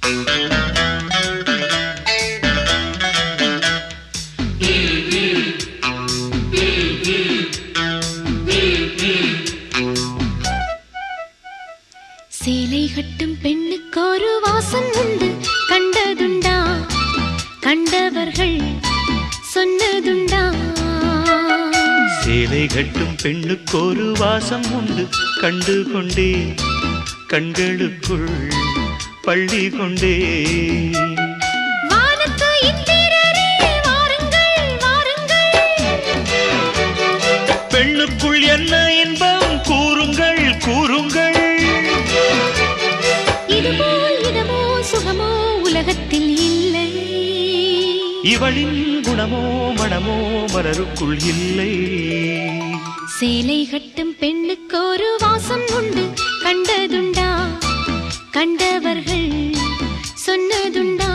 சேலை கட்டும் பெண்ணுக்கு ஒரு வாசம் உண்டு கண்டதுண்டா கண்டவர்கள் சொன்னதுண்டா சேலை கட்டும் பெண்ணுக்கு ஒரு வாசம் உண்டு கண்டு கொண்டே கண்களுக்குள் பள்ளி கொண்டே வானத்து இந்திரரே வாருங்கள் வாருங்கள் பெண்ணுக்குள் என்ன இன்பம் கூறுங்கள் கூறுங்கள் இதுபோல் இதமோ சுகமோ உலகத்தில் இல்லை இவளின் குணமோ மனமோ மலருக்குள் இல்லை சேலை கட்டும் பெண்ணுக்கு ஒரு வாசம் உண்டு கண்டதுண்டா கண்டவர்கள் சொன்னதுண்டா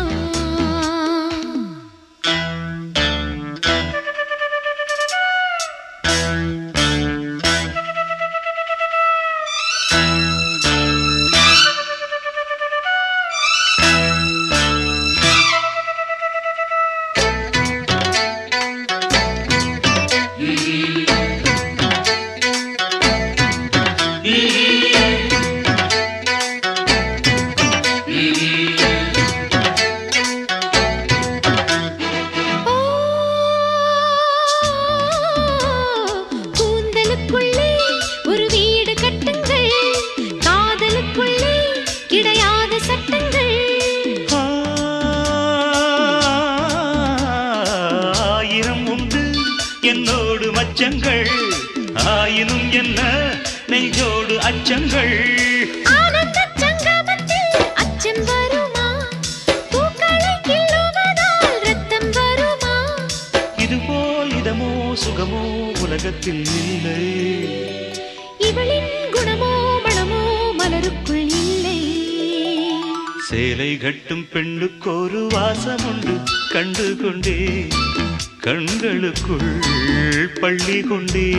ஓ, கூந்தலுக்குள்ளே ஒரு வீடு கட்டுங்கள் காதலுக்குள்ளே கிடையாத சட்டங்கள் ஆயிரம் உண்டு என்னோடு மச்சங்கள் ஆயினும் என்ன நெஞ்சோடு அச்சங்கள் ஆனந்தச் சங்கமத்தில் அச்சம் வருமா பூக்களை கிள்ளுவதால் ரத்தம் வருமா இதுபோல் இதமோ சுகமோ உலகத்தில் இல்லை இவளின் குணமோ மனமோ மலருக்குள் இல்லை சேலை கட்டும் பெண்ணுக்கு ஒரு வாசம் உண்டு கண்டு கொண்டே கண்களுக்குள் பள்ளி கொண்டே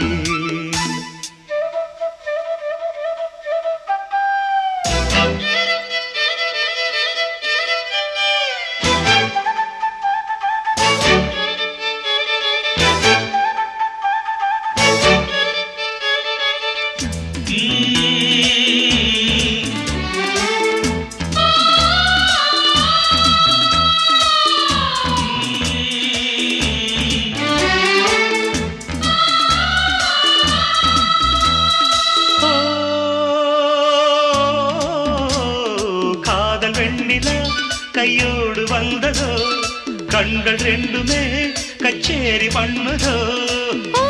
ஓ, காதல் வெண்ணில கையோடு வந்ததோ கண்கள் ரெண்டுமே கச்சேரி பண்ணுதோ ஓ,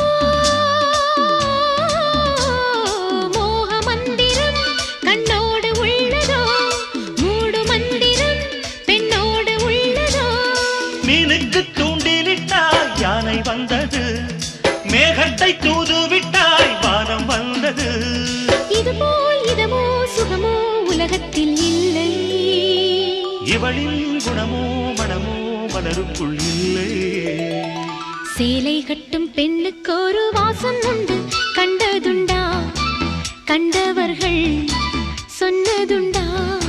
மோக மந்திரம் கண்ணோடு உள்ளதோ மூடு மந்திரம் பெண்ணோடு உள்ளதோ மீனுக்கு தூண்டிலிட்டாய் யானை வந்தது மேகத்தை தூதுவிட்டாய் வானம் வந்தது இதுபோல் இதமோ சுகமோ உலகத்தில் இல்லை இவளின் குணமோ மனமோ மலருக்குள் இல்லை சேலை கட்டும் பெண்ணுக்கு ஒரு வாசம் உண்டு கண்டதுண்டா கண்டவர்கள் சொன்னதுண்டா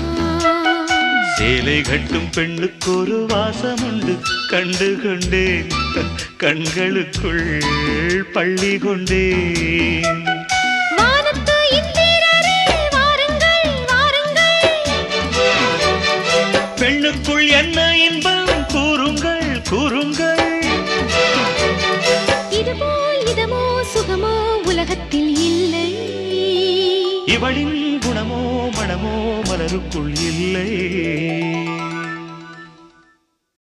சேலை கட்டும் பெண்ணுக்கு ஒரு வாசம் உண்டு கண்டு கொண்டேன் கண்களுக்குள் பள்ளி கொண்டேன் வானத்து இந்திரரே வாருங்கள் வாருங்கள் பெண்ணுக்குள் என்ன இன்பம் கூறுங்கள் கூறுங்கள் இதுபோல் இதமோ சுகமோ உலகத்தில் இல்லை இவளின்